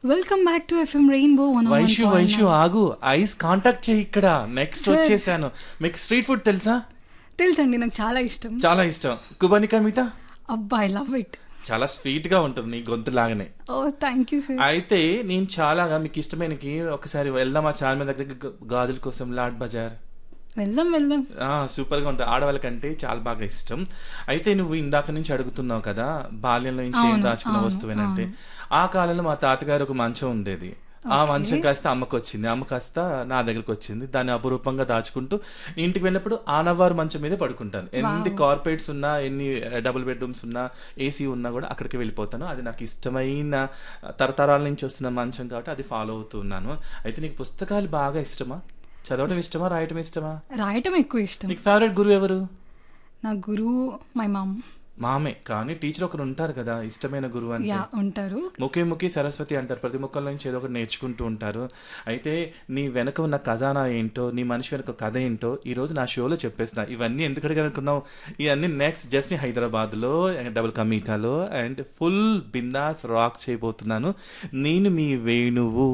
Welcome back to FM rainbow one Vaishu Vaishu ఆగు eyes contact చేయి ఇక్కడ నెక్స్ట్ Sir. వచ్చేసాను మీకు స్ట్రీట్ ఫుడ్ తెలుసా తెలుసండి నాకు చాలా ఇష్టం చాలా ఇష్టం కుబానికా మీటా అబ్బా ఐ లవ్ ఇట్ చాలా స్వీట్ గా ఉంటుంది నీ గొంతు లాగానే ఓ థ్యాంక్ యూ సార్ అయితే నేను చాలాగా మీకు ఇష్టమైనకి ఒకసారి వెళ్దాం ఆ చార్మి దగ్గరికి గ- గాజుల కోసం లాడ్ బజార్ వెళ్దాం వెళ్దాం ఆ, సూపర్ గా ఉంటుంది ఆడవాళ్ళకంటే చాలా బాగా ఇష్టం అయితే నువ్వు ఇందాక నుంచి అడుగుతున్నావు కదా బాల్యంలో నుంచి ఏం అవును, దాచుకున్న అవును, వస్తువేనంటే ఆ కాలంలో మా తాతగారు ఒక మంచం ఉండేది ఆ మంచం కాస్త అమ్మకు వచ్చింది అమ్మ కాస్త నా దగ్గరకు వచ్చింది దాన్ని అపురూపంగా దాచుకుంటూ ఇంటికి వెళ్ళినప్పుడు ఆనవారు మంచం మీద పడుకుంటాను ఎన్ని కార్పొరేట్స్ ఉన్నా ఎన్ని డబుల్ బెడ్రూమ్స్ ఉన్నా ఏసీ ఉన్నా కూడా అక్కడికి వెళ్ళిపోతాను అది నాకు ఇష్టమైన తరతరాల నుంచి వస్తున్న మంచం కాబట్టి అది ఫాలో అవుతున్నాను అయితే నీకు పుస్తకాలు బాగా ఇష్టమా చదవడం ఇష్టమా రాయటం ఇష్టమా రాయటం ఎక్కువ ఇష్టం నీకు ఫేవరెట్ గురువు ఎవరు నా గురువు మై మామ్ మామే కానీ టీచర్ ఒకరు ఉంటారు కదా ఇష్టమైన గురువు అంటే యా ఉంటారు ముఖే ముఖి సరస్వతి అంటారు ప్రతి ముక్కల నుంచి ఏదో ఒకటి నేర్చుకుంటూ ఉంటారు అయితే నీ వెనక ఉన్న ఖజానా ఏంటో నీ మనిషి వెనక కథ ఏంటో ఈ రోజు నా షోలో చెప్పేసిన ఇవన్నీ ఎందుకు అడగనుకున్నావు ఇవన్నీ నెక్స్ట్ జస్ట్ ని హైదరాబాద్ లో డబుల్ కమీటాలో అండ్ ఫుల్ బిందాస్ రాక్ చేయబోతున్నాను నేను మీ వేణువు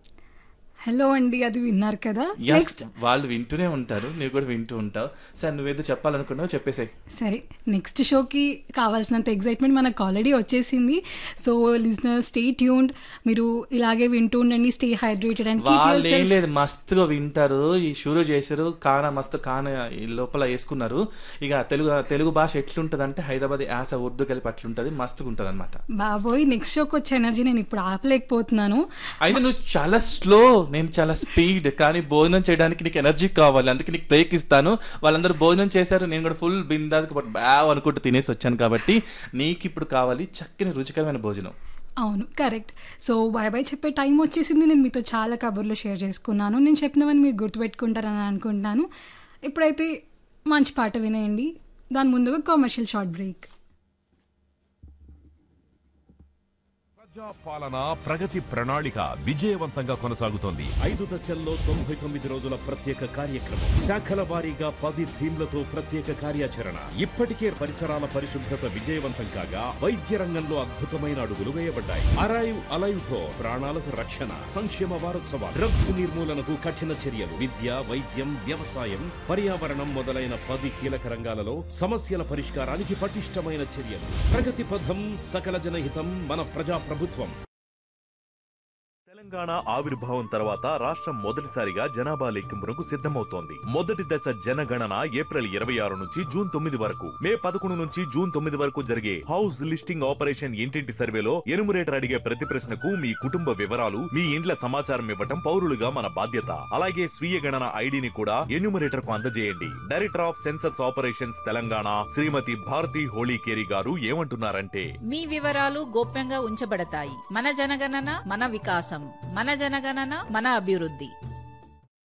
హలో అండి అది విన్నారు కదా Yes, నెక్స్ట్ వాళ్ళు వింటూనే ఉంటారు నువ్వు కూడా వింటూ ఉంటావు సార్ నువ్వేదో చెప్పాలనుకున్నావు చెప్పేసాయి సరే నెక్స్ట్ షోకి కావాల్సినంత ఎగ్జైట్మెంట్ మనకు ఆల్రెడీ వచ్చేసింది సో లిజనర్ స్టే ట్యూన్డ్ మీరు ఇలాగే వింటూ ఉండండి స్టే హైడ్రేటెడ్ అండ్ కీప్ వాళ్ళు యువర్ ఏం లేదు మస్తుగా వింటారు ఈ షూరు చేశారు కాన మస్తు కాన ఈ లోపల వేసుకున్నారు ఇక తెలుగు తెలుగు భాష ఎట్లుంటది అంటే హైదరాబాద్ యాస ఉర్దూ కలిపి అట్లుంటది మస్తుగా ఉంటది అనమాట బాబోయ్ నెక్స్ట్ షోకి వచ్చే ఎనర్జీ నేను ఇప్పుడు ఆపలేకపోతున్నాను అయితే నువ్వు చాలా స్లో నేను చాలా స్పీడ్ కానీ భోజనం చేయడానికి నీకు ఎనర్జీ కావాలి అందుకే నీకు బ్రేక్ ఇస్తాను వాళ్ళందరూ భోజనం చేశారు నేను కూడా ఫుల్ బిందాస్ బ్యావ్ అనుకుంటూ తినేసి వచ్చాను కాబట్టి నీకు ఇప్పుడు కావాలి చక్కని రుచికరమైన భోజనం అవును కరెక్ట్ సో బాయ్ బాయ్ చెప్పే టైం వచ్చేసింది నేను మీతో చాలా కబుర్లు షేర్ చేసుకున్నాను నేను చెప్పినవని మీరు గుర్తుపెట్టుకుంటారని అనుకుంటున్నాను ఇప్పుడైతే మంచి పాట వినేయండి దాని ముందుగా కమర్షియల్ షార్ట్ బ్రేక్ ప్రజా పాలన ప్రగతి ప్రణాళిక విజయవంతంగా కొనసాగుతోంది ఐదు దశల్లో తొంభై తొమ్మిది రోజుల ప్రత్యేక కార్యక్రమం శాఖల వారీగా పది థీమ్లతో ప్రత్యేక కార్యాచరణ ఇప్పటికే పరిసరాల పరిశుభ్రత విజయవంతం కాగా వైద్య రంగంలో అద్భుతమైన అడుగులు వేయబడ్డాయి అరైవ్ అలైవ్ తో ప్రాణాలకు రక్షణ సంక్షేమ వారోత్సవాలు డ్రగ్స్ నిర్మూలనకు కఠిన చర్యలు విద్య వైద్యం వ్యవసాయం పర్యావరణం మొదలైన పది కీలక రంగాలలో సమస్యల పరిష్కారానికి పటిష్టమైన చర్యలు ప్రగతి పథం సకల జనహితం మన ప్రజా ప్రభుత్వం తెలంగాణ ఆవిర్భావం తర్వాత రాష్ట్రం మొదటిసారిగా జనాభా లెక్కింపునకు సిద్ధమవుతోంది మొదటి దశ జనగణన ఏప్రిల్ ఇరవై ఆరు నుంచి జూన్ తొమ్మిది వరకు మే పదకొండు నుంచి జూన్ తొమ్మిది వరకు జరిగే హౌస్ లిస్టింగ్ ఆపరేషన్ ఇంటింటి సర్వేలో ఎనుమరేటర్ అడిగే ప్రతి ప్రశ్నకు మీ కుటుంబ వివరాలు మీ ఇండ్ల సమాచారం ఇవ్వటం పౌరులుగా మన బాధ్యత అలాగే స్వీయ గణన ఐడిని కూడా ఎన్యూమరేటర్ కు అందజేయండి director of census operations Telangana Shrimati Bharati Holikeri garu ఏమంటున్నారంటే మీ వివరాలు గోప్యంగా ఉంచబడతాయి మన జనగణన మన వికాసం మన జనగణన మన అభివృద్ధి